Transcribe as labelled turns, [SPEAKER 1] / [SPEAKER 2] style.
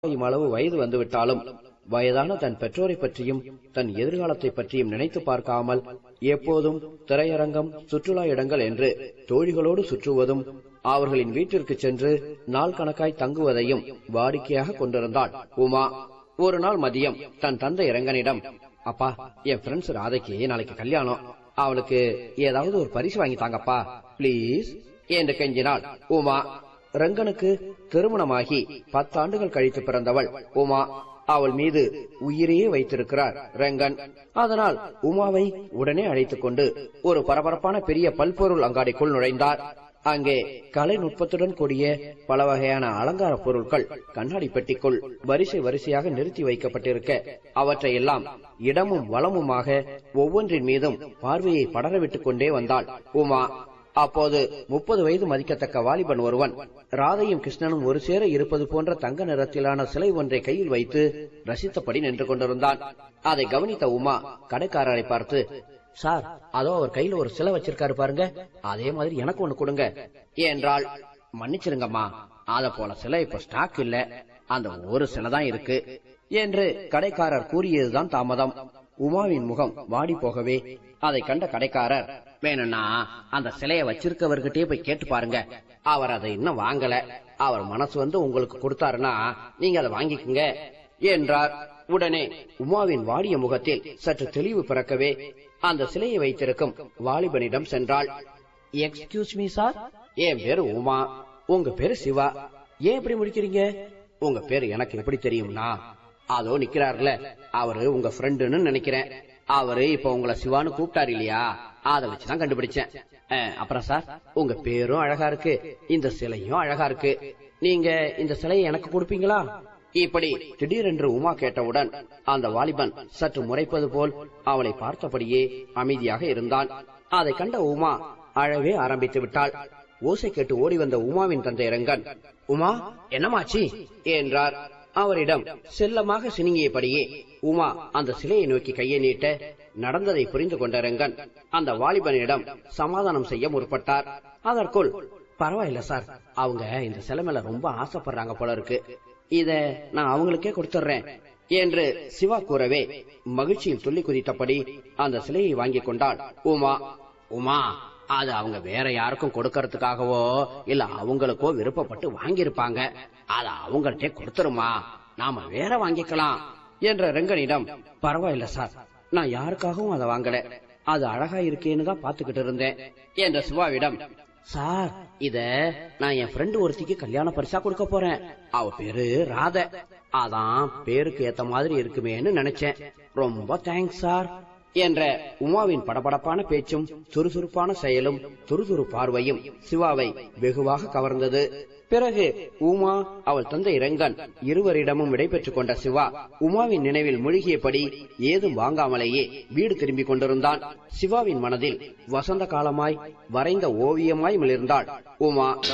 [SPEAKER 1] ஆராயும் அளவு வயது வந்துவிட்டாலும் வயதான தன் பெற்றோரை பற்றியும் தன் எதிர்காலத்தை பற்றியும் நினைத்து பார்க்காமல் எப்போதும் திரையரங்கம் சுற்றுலா இடங்கள் என்று தோழிகளோடு சுற்றுவதும் அவர்களின் வீட்டிற்கு சென்று நாள் கணக்காய் தங்குவதையும் வாடிக்கையாக கொண்டிருந்தாள் உமா ஒரு நாள் மதியம் தன் தந்தை இரங்கனிடம் அப்பா என் ஃப்ரெண்ட்ஸ் ராதைக்கு நாளைக்கு கல்யாணம் அவளுக்கு ஏதாவது ஒரு பரிசு வாங்கி தாங்கப்பா ப்ளீஸ் என்று கெஞ்சினாள் உமா ரங்கனுக்கு திருமணமாகி பத்தாண்டுகள் கழித்து பிறந்தவள் உமா அவள் மீது உயிரையே வைத்திருக்கிறார் ரங்கன் அதனால் உமாவை உடனே அழைத்துக் கொண்டு ஒரு பரபரப்பான பெரிய பல்பொருள் அங்காடிக்குள் நுழைந்தார் அங்கே கலை நுட்பத்துடன் கூடிய பல வகையான அலங்கார பொருட்கள் கண்ணாடி பெட்டிக்குள் வரிசை வரிசையாக நிறுத்தி வைக்கப்பட்டிருக்க அவற்றையெல்லாம் இடமும் வளமுமாக ஒவ்வொன்றின் மீதும் பார்வையை படரவிட்டுக் கொண்டே வந்தாள் உமா அப்போது முப்பது வயது மதிக்கத்தக்க வாலிபன் ஒருவன் ராதையும் கிருஷ்ணனும் ஒரு சேர இருப்பது போன்ற தங்க நிறத்திலான சிலை ஒன்றை கையில் வைத்து ரசித்தபடி நின்று கொண்டிருந்தான் அதை கவனித்த உமா கடைக்காரரை பார்த்து சார் அதோ அவர் கையில ஒரு சிலை வச்சிருக்காரு பாருங்க அதே மாதிரி எனக்கு ஒண்ணு கொடுங்க என்றாள் மன்னிச்சிருங்கம்மா அத போல சிலை இப்ப ஸ்டாக் இல்ல அந்த ஒரு சிலை தான் இருக்கு என்று கடைக்காரர் கூறியதுதான் தாமதம் உமாவின் முகம் வாடி போகவே அதை கண்ட கடைக்காரர் வேணும்னா அந்த சிலையை வச்சிருக்கவர்கிட்டயே போய் கேட்டு பாருங்க அவர் அதை இன்னும் வாங்கல அவர் மனசு வந்து உங்களுக்கு கொடுத்தாருன்னா நீங்க அதை வாங்கிக்கங்க என்றார் உடனே உமாவின் வாடிய முகத்தில் சற்று தெளிவு பிறக்கவே அந்த சிலையை வைத்திருக்கும் வாலிபனிடம் சென்றாள் எக்ஸ்கியூஸ் மீ சார் என் பேரு உமா உங்க பேரு சிவா ஏன் இப்படி முடிக்கிறீங்க உங்க பேரு எனக்கு எப்படி தெரியும்னா அதோ நிக்கிறாருல அவரு உங்க ஃப்ரெண்டுன்னு நினைக்கிறேன் அவரு இப்ப உங்களை சிவான்னு கூப்பிட்டாரு இல்லையா அதை வச்சுதான் கண்டுபிடிச்சேன் அஹ், அப்புறம் சார் உங்க பேரும் அழகா இருக்கு இந்த சிலையும் அழகா இருக்கு நீங்க இந்த சிலையை எனக்கு கொடுப்பீங்களா இப்படி திடீரென்று உமா கேட்டவுடன் அந்த வாலிபன் சற்று முறைப்பது போல் அவளை பார்த்தபடியே அமைதியாக இருந்தான் அதை கண்ட உமா அழவே ஆரம்பித்து விட்டாள் ஓசை கேட்டு ஓடி வந்த உமாவின் தந்தை ரங்கன் உமா என்னமாச்சி என்றார் அவரிடம் செல்லமாக சினுங்கியபடியே உமா அந்த சிலையை நோக்கி கையை நீட்ட நடந்ததை புரிந்து கொண்ட ரங்கன் அந்த வாலிபனிடம் சமாதானம் செய்ய முற்பட்டார் அதற்குள் பரவாயில்ல சார் அவங்க இந்த சிலை மேல ரொம்ப ஆசைப்படுறாங்க போல இருக்கு இத நான் அவங்களுக்கே கொடுத்துட்றேன் என்று சிவா கூறவே மகிழ்ச்சியில் துள்ளி குதித்தபடி அந்த சிலையை வாங்கிக் கொண்டாள் உமா உமா அது அவங்க வேற யாருக்கும் கொடுக்கறதுக்காகவோ இல்ல அவங்களுக்கோ விருப்பப்பட்டு வாங்கியிருப்பாங்க அத அவங்கள்ட்டே கொடுத்துருமா நாம வேற வாங்கிக்கலாம் என்ற ரெங்கனிடம் பரவாயில்ல சார் நான் யாருக்காகவும் அதை வாங்கல அது அழகா இருக்கேன்னு தான் பாத்துக்கிட்டு இருந்தேன் என்ற சிவாவிடம் சார் இத நான் என் ஃப்ரெண்டு ஒருத்திக்கு கல்யாண பரிசா கொடுக்க போறேன் அவ பேரு ராத அதான் பேருக்கு ஏத்த மாதிரி இருக்குமேன்னு நினைச்சேன் ரொம்ப தேங்க்ஸ் சார் என்ற உமாவின் படபடப்பான பேச்சும் சுறுசுறுப்பான செயலும் துருதுரு பார்வையும் சிவாவை வெகுவாக கவர்ந்தது பிறகு உமா அவள் தந்தை ரங்கன் இருவரிடமும் விடைபெற்றுக் கொண்ட சிவா உமாவின் நினைவில் மூழ்கியபடி ஏதும் வாங்காமலேயே வீடு திரும்பிக் கொண்டிருந்தான் சிவாவின் மனதில் வசந்த காலமாய் வரைந்த ஓவியமாய் மிளிர்ந்தாள் உமா